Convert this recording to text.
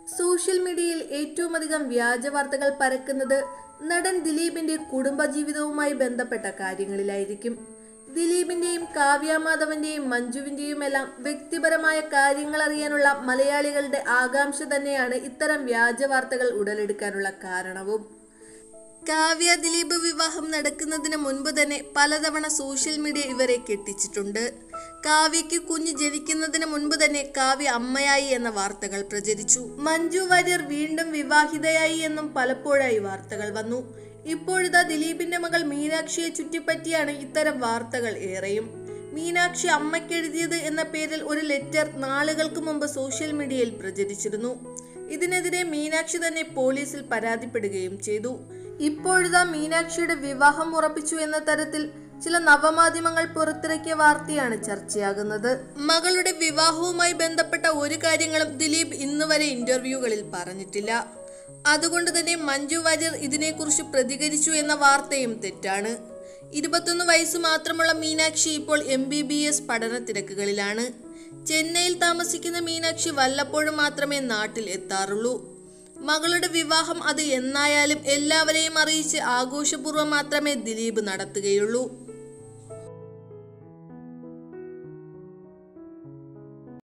social മീഡിയയിൽ ഏറ്റവും അധികം വ്യാജ വാർത്തകൾ പരക്കുന്നത് നടൻ ദിലീപിന്റെ കുടുംബജീവിതവുമായി ബന്ധപ്പെട്ട കാര്യങ്ങളിലായിരിക്കും ദിലീപിന്റെയും കാവ്യ മാധവന്റെയും മഞ്ജുവിന്റെയും എല്ലാം വ്യക്തിപരമായ കാര്യങ്ങൾ അറിയാനുള്ള മലയാളികളുടെ ആകാംക്ഷ തന്നെയാണ് ഇത്തരം വ്യാജ വാർത്തകൾ ഉടലെടുക്കാനുള്ള കാരണവും കാവ്യ ദിലീപ് വിവാഹം നടക്കുന്നതിന് മുൻപ് തന്നെ പലതവണ സോഷ്യൽ മീഡിയ ഇവരെ കെട്ടിച്ചിട്ടുണ്ട് കാവ്യയ്ക്ക് കുഞ്ഞ് ജനിക്കുന്നതിന് മുൻപ് തന്നെ കാവ്യ അമ്മയായി എന്ന വാർത്തകൾ പ്രചരിച്ചു മഞ്ജു വാര്യർ വീണ്ടും വിവാഹിതയായി എന്നും പലപ്പോഴായി വാർത്തകൾ വന്നു ഇപ്പോഴിതാ ദിലീപിന്റെ മകൾ മീനാക്ഷിയെ ചുറ്റിപ്പറ്റിയാണ് ഇത്തരം വാർത്തകൾ ഏറെയും മീനാക്ഷി അമ്മയ്ക്കെഴുതിയത് എന്ന പേരിൽ ഒരു ലെറ്റർ നാളുകൾക്ക് മുമ്പ് സോഷ്യൽ മീഡിയയിൽ പ്രചരിച്ചിരുന്നു ഇതിനെതിരെ മീനാക്ഷി തന്നെ പോലീസിൽ പരാതിപ്പെടുകയും ചെയ്തു ഇപ്പോഴിതാ മീനാക്ഷിയുടെ വിവാഹം ഉറപ്പിച്ചു എന്ന തരത്തിൽ ചില നവമാധ്യമങ്ങൾ പുറത്തിറക്കിയ വാർത്തയാണ് ചർച്ചയാകുന്നത് മകളുടെ വിവാഹവുമായി ബന്ധപ്പെട്ട ഒരു കാര്യങ്ങളും ദിലീപ് ഇന്നുവരെ ഇന്റർവ്യൂകളിൽ പറഞ്ഞിട്ടില്ല അതുകൊണ്ട് തന്നെ മഞ്ജു വാര്യർ ഇതിനെക്കുറിച്ച് പ്രതികരിച്ചു എന്ന വാർത്തയും തെറ്റാണ് ഇരുപത്തൊന്ന് വയസ്സ് മാത്രമുള്ള മീനാക്ഷി ഇപ്പോൾ എം ബി ബി എസ് പഠന തിരക്കുകളിലാണ് ചെന്നൈയിൽ താമസിക്കുന്ന മീനാക്ഷി വല്ലപ്പോഴും മാത്രമേ നാട്ടിൽ എത്താറുള്ളൂ മകളുടെ വിവാഹം അത് എന്നായാലും എല്ലാവരെയും അറിയിച്ച് ആഘോഷപൂർവ്വം മാത്രമേ ദിലീപ് നടത്തുകയുള്ളൂ